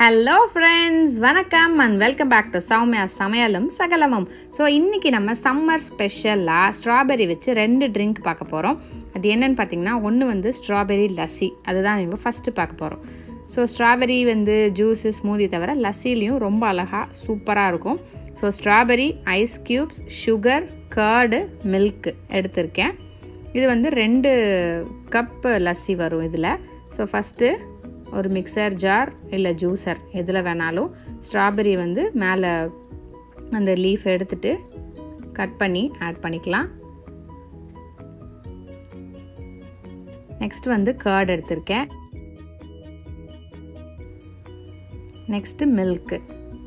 hello friends வணக்கம் and welcome back to Soumya சமையலும் சகலமும் ஸோ இன்றைக்கி நம்ம சம்மர் ஸ்பெஷலாக ஸ்ட்ராபெரி வச்சு ரெண்டு ட்ரிங்க் பார்க்க போகிறோம் அது என்னன்னு பார்த்தீங்கன்னா ஒன்று வந்து ஸ்ட்ராபெரி லஸ்ஸி அதுதான் நம்ம ஃபஸ்ட்டு பார்க்க போகிறோம் ஸோ ஸ்ட்ராபெரி வந்து ஜூஸு ஸ்மூதி தவிர லஸ்ஸிலையும் ரொம்ப அழகாக சூப்பராக இருக்கும் so strawberry ice cubes sugar curd milk எடுத்திருக்கேன் இது வந்து ரெண்டு கப் லஸ்ஸி வரும் இதில் ஸோ ஃபஸ்ட்டு ஒரு மிக்சர் ஜார் இல்லை ஜூஸர் எதில் வேணாலும் ஸ்ட்ராபெரி வந்து மேலே அந்த லீஃப் எடுத்துட்டு கட் பண்ணி ஆட் பண்ணிக்கலாம் நெக்ஸ்ட் வந்து கர்ட் எடுத்திருக்கேன் நெக்ஸ்ட்டு மில்க்கு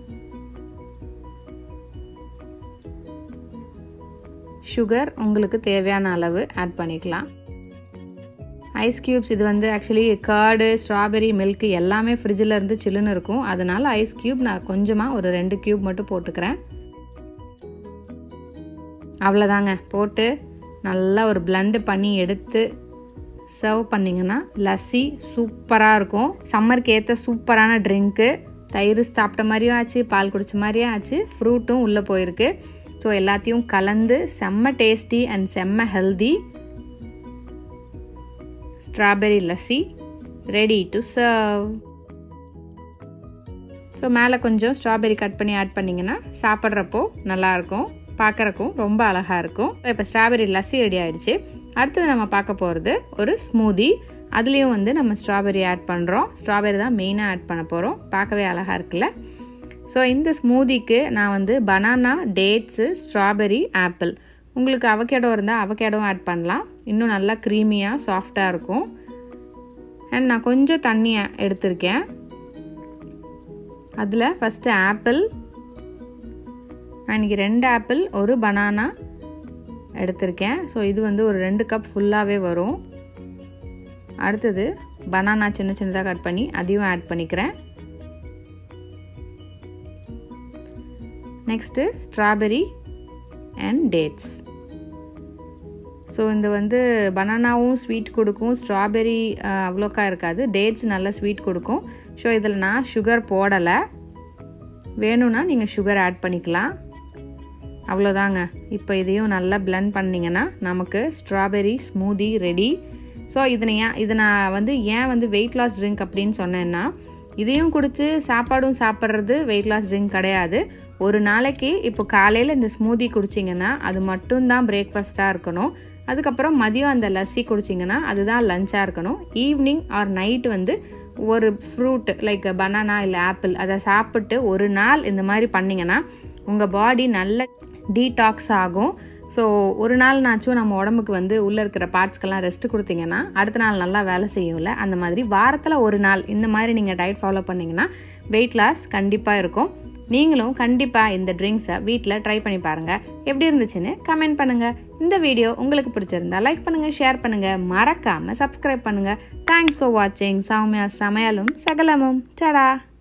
சுகர் உங்களுக்கு தேவையான அளவு ஆட் பண்ணிக்கலாம் ஐஸ் க்யூப்ஸ் இது வந்து ஆக்சுவலி கர்டு ஸ்ட்ராபெரி மில்க் எல்லாமே ஃப்ரிட்ஜில் இருந்து சில்லுன்னு இருக்கும் அதனால் ஐஸ் க்யூப் நான் கொஞ்சமாக ஒரு ரெண்டு க்யூப் மட்டும் போட்டுக்கிறேன் அவ்வளோதாங்க போட்டு நல்லா ஒரு பிளண்டு பண்ணி எடுத்து சர்வ் பண்ணிங்கன்னா லஸ்ஸி சூப்பராக இருக்கும் சம்மருக்கு ஏற்ற சூப்பரான ட்ரிங்க்கு தயிர் சாப்பிட்ட மாதிரியும் ஆச்சு பால் குடித்த மாதிரியும் ஆச்சு ஃப்ரூட்டும் உள்ளே போயிருக்கு ஸோ எல்லாத்தையும் கலந்து செம்ம டேஸ்டி அண்ட் செம்ம healthy strawberry lassi ready to serve so மேலே கொஞ்சம் ஸ்ட்ராபெரி கட் பண்ணி ஆட் பண்ணிங்கன்னா சாப்பிட்றப்போ நல்லாயிருக்கும் பார்க்குறக்கும் ரொம்ப அழகாக இருக்கும் இப்போ ஸ்ட்ராபெரி லஸ்ஸி ரெடி ஆகிடுச்சு அடுத்தது நம்ம பார்க்க போகிறது ஒரு ஸ்மூதி அதுலேயும் வந்து நம்ம ஸ்ட்ராபெரி ஆட் பண்ணுறோம் ஸ்ட்ராபெரி தான் மெயினாக ஆட் பண்ண போகிறோம் பார்க்கவே அழகாக இருக்குல்ல ஸோ இந்த ஸ்மூதிக்கு நான் வந்து பனானா டேட்ஸு ஸ்ட்ராபெரி ஆப்பிள் உங்களுக்கு அவகேடோ இருந்தால் அவகேடோவும் ஆட் பண்ணலாம் இன்னும் நல்லா க்ரீமியாக சாஃப்டாக இருக்கும் அண்ட் நான் கொஞ்சம் தண்ணி எடுத்திருக்கேன் அதில் ஃபஸ்ட்டு ஆப்பிள் நான் இன்றைக்கி ரெண்டு ஆப்பிள் ஒரு பனானா எடுத்திருக்கேன் ஸோ இது வந்து ஒரு ரெண்டு கப் ஃபுல்லாகவே வரும் அடுத்தது பனானா சின்ன சின்னதாக கட் பண்ணி அதையும் ஆட் பண்ணிக்கிறேன் next strawberry and dates so இந்த வந்து பனானாவும் ஸ்வீட் கொடுக்கும் ஸ்ட்ராபெரி அவ்வளோக்கா இருக்காது டேட்ஸ் நல்லா ஸ்வீட் கொடுக்கும் ஸோ இதில் நான் சுகர் போடலை வேணும்னா நீங்கள் சுகர் ஆட் பண்ணிக்கலாம் அவ்வளோதாங்க இப்போ இதையும் நல்லா பிளெண்ட் பண்ணிங்கன்னா நமக்கு ஸ்ட்ராபெரி ஸ்மூதி ரெடி ஸோ இதனை ஏன் இதை நான் வந்து ஏன் வந்து வெயிட் லாஸ் ட்ரிங்க் அப்படின்னு சொன்னேன்னா இதையும் குடித்து சாப்பாடும் சாப்பிட்றது வெயிட் லாஸ் ட்ரிங்க் கிடையாது ஒரு நாளைக்கு இப்போ காலையில் இந்த ஸ்மூதி குடிச்சிங்கன்னா அது மட்டும்தான் பிரேக்ஃபாஸ்ட்டாக இருக்கணும் அதுக்கப்புறம் மதியம் அந்த லஸ்ஸி குடிச்சிங்கன்னா அதுதான் லஞ்சாக இருக்கணும் ஈவினிங் ஆர் நைட் வந்து ஒரு ஃப்ரூட் லைக் பனானா இல்லை ஆப்பிள் அதை சாப்பிட்டு ஒரு நாள் இந்த மாதிரி பண்ணிங்கன்னா உங்கள் பாடி நல்ல டீடாக்ஸ் ஆகும் ஸோ ஒரு நாள் நாச்சும் நம்ம உடம்புக்கு வந்து உள்ளே இருக்கிற பார்ட்ஸ்க்கெல்லாம் ரெஸ்ட் கொடுத்தீங்கன்னா அடுத்த நாள் நல்லா வேலை செய்யும்ல அந்த மாதிரி வாரத்தில் ஒரு நாள் இந்த மாதிரி நீங்கள் டயட் ஃபாலோ பண்ணிங்கன்னா வெயிட் லாஸ் கண்டிப்பாக இருக்கும் நீங்களும் கண்டிப்பாக இந்த ட்ரிங்க்ஸை வீட்டில் ட்ரை பண்ணி பாருங்கள் எப்படி இருந்துச்சுன்னு கமெண்ட் பண்ணுங்கள் இந்த வீடியோ உங்களுக்கு பிடிச்சிருந்தா லைக் பண்ணுங்கள் ஷேர் பண்ணுங்கள் மறக்காமல் சப்ஸ்கிரைப் பண்ணுங்கள் தேங்க்ஸ் ஃபார் வாட்சிங் சௌமியா சமையலும் சகலமும் சடா